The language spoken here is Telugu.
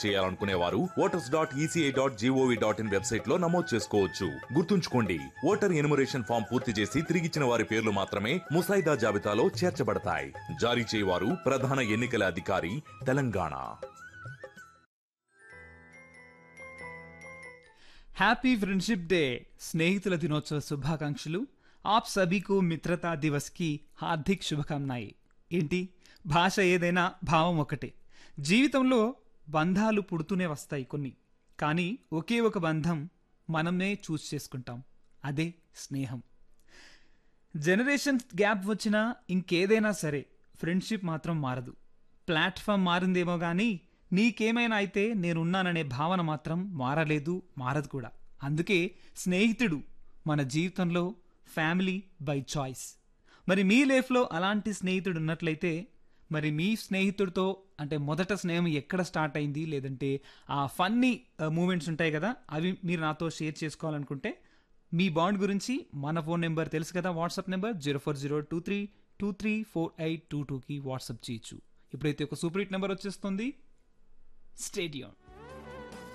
చేయాలనుకునే వారు voters dot ECI dot GOV dot in website లో నమోదు చేసుకోవచ్చు గుర్తుంచుకోండి ఓటర్ ఎనుమరేషన్ ఫామ్ పూర్తి చేసి తిరిగిచ్చిన వారి పేర్లు మాత్రమే ముసాయిదా జాబితాలో చేర్చబడతాయి జారీ చేయవారు ప్రధాన ఎన్నికల అధికారి తెలంగాణ హ్యాపీ ఫ్రెండ్షిప్ డే స్నేహితుల దినోత్సవ శుభాకాంక్షలు ఆప్ సభీకు మిత్రతా దివస్కి హార్దిక్ శుభకామనాయి ఏంటి భాష ఏదైనా భావం ఒకటే జీవితంలో బంధాలు పుడుతూనే వస్తాయి కొన్ని కానీ ఒకే ఒక బంధం మనమే చూస్ చేసుకుంటాం అదే స్నేహం జనరేషన్ గ్యాప్ వచ్చినా ఇంకేదైనా సరే ఫ్రెండ్షిప్ మాత్రం మారదు ప్లాట్ఫామ్ మారిందేమో కానీ నీకేమైనా అయితే నేనున్నాననే భావన మాత్రం మారలేదు మారదు కూడా అందుకే స్నేహితుడు మన జీవితంలో ఫ్యామిలీ బై చాయిస్ మరి మీ లైఫ్లో అలాంటి స్నేహితుడు ఉన్నట్లయితే మరి మీ స్నేహితుడితో అంటే మొదట స్నేహం ఎక్కడ స్టార్ట్ అయింది లేదంటే ఆ ఫన్నీ మూమెంట్స్ ఉంటాయి కదా అవి మీరు నాతో షేర్ చేసుకోవాలనుకుంటే మీ బాండ్ గురించి మన ఫోన్ నెంబర్ తెలుసు కదా WhatsApp number zero four zero two three two three four eight two టూకి వాట్సాప్ చేయొచ్చు ఇప్పుడైతే ఒక సూపర్ హిట్ నెంబర్ వచ్చేస్తుంది స్టేడియం